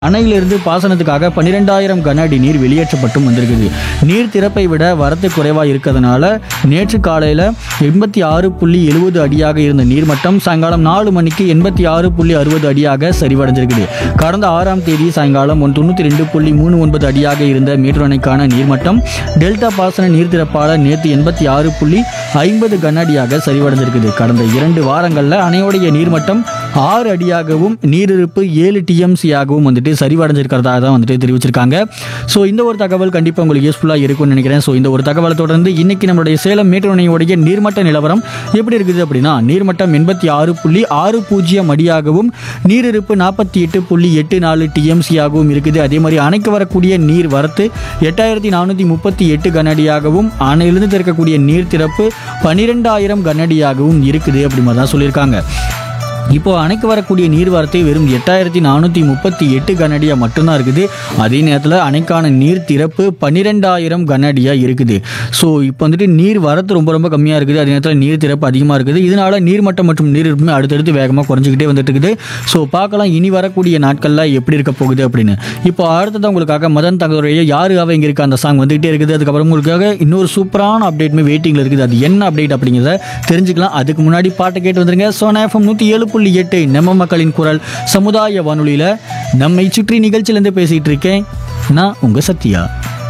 அணையிலிருந்து பாசனத்துக்காக பன்னிரெண்டாயிரம் கன அடி நீர் வெளியேற்றப்பட்டும் வந்திருக்குது நீர் திறப்பை விட வரத்து குறைவாக இருக்கிறதுனால நேற்று காலையில் எண்பத்தி ஆறு புள்ளி எழுபது அடியாக இருந்த நீர்மட்டம் சாயங்காலம் நாலு மணிக்கு எண்பத்தி ஆறு புள்ளி அறுபது அடியாக சரிவடைஞ்சிருக்குது கடந்த ஆறாம் தேதி சாயங்காலம் ஒன் தொண்ணூற்றி ரெண்டு புள்ளி மூணு ஒன்பது அடியாக இருந்த மேட்டூர் அணைக்கான நீர்மட்டம் டெல்டா பாசன நீர் திறப்பால் நேற்று எண்பத்தி ஆறு புள்ளி ஐம்பது கன அடியாக சரிவடைந்திருக்குது கடந்த இரண்டு வாரங்களில் அணையோடைய நீர்மட்டம் ஆறு அடியாகவும் நீரிருப்பு ஏழு டிஎம்சியாகவும் வந்துட்டு சரிவடைஞ்சிருக்கிறதா தான் வந்துட்டு தெரிவிச்சிருக்காங்க ஸோ இந்த ஒரு தகவல் கண்டிப்பாக உங்களுக்கு யூஸ்ஃபுல்லாக இருக்கும்னு நினைக்கிறேன் ஸோ இந்த ஒரு தகவலை தொடர்ந்து இன்னைக்கு நம்மளுடைய சேலம் மேட்டூர் அணையோடைய நீர்மட்ட நிலவரம் எப்படி இருக்குது அப்படின்னா நீர்மட்டம் எண்பத்தி ஆறு புள்ளி ஆறு பூஜ்ஜியம் அடியாகவும் நீரிருப்பு நாற்பத்தி எட்டு புள்ளி எட்டு நாலு டிஎம்சியாகவும் இருக்குது அதே மாதிரி அணைக்கு வரக்கூடிய நீர் வரத்து எட்டாயிரத்தி நானூற்றி முப்பத்தி எட்டு கனஅடியாகவும் அணையிலிருந்து திறக்கக்கூடிய நீர் திறப்பு பன்னிரெண்டாயிரம் கனஅடியாகவும் இருக்குது அப்படி மாதிரி தான் சொல்லியிருக்காங்க இப்போ அணைக்கு வரக்கூடிய நீர்வரத்து வெறும் எட்டாயிரத்தி நானூற்றி முப்பத்தி எட்டு கனஅடியாக மட்டும்தான் இருக்குது அதே நேரத்தில் அணைக்கான நீர் திறப்பு பன்னிரெண்டாயிரம் கனஅடியாக இருக்குது ஸோ இப்போ வந்துட்டு நீர் வரத்து ரொம்ப ரொம்ப கம்மியாக இருக்குது அதே நேரத்தில் நீர் திறப்பு அதிகமாக இருக்குது இதனால நீர்மட்டம் மற்றும் நீர் இருப்புமே அடுத்தடுத்து வேகமாக குறைஞ்சிக்கிட்டே வந்துட்டு இருக்குது ஸோ பார்க்கலாம் இனி வரக்கூடிய நாட்களில் எப்படி இருக்க போகுது அப்படின்னு இப்போ அடுத்தது உங்களுக்காக மதன் தகவலையே யாரு அவ இங்கே இருக்க அந்த சாங் வந்துகிட்டே இருக்குது அதுக்கப்புறம் உங்களுக்காக இன்னொரு சூப்பரான அப்டேட்மே வெயிட்டிங்கில் இருக்குது அது என்ன அப்டேட் அப்படிங்கிறத தெரிஞ்சுக்கலாம் அதுக்கு முன்னாடி பாட்டை கேட்டு வந்துருங்க சோனா எஃப்எம் நூற்றி ஏழு புள்ளி எட்டு நம்ம மக்களின் குரல் சமுதாய வானொலியில் நம்மை சுற்றி நிகழ்ச்சியிலேருந்து பேசிகிட்டு இருக்கேன் நான் உங்கள் சத்யா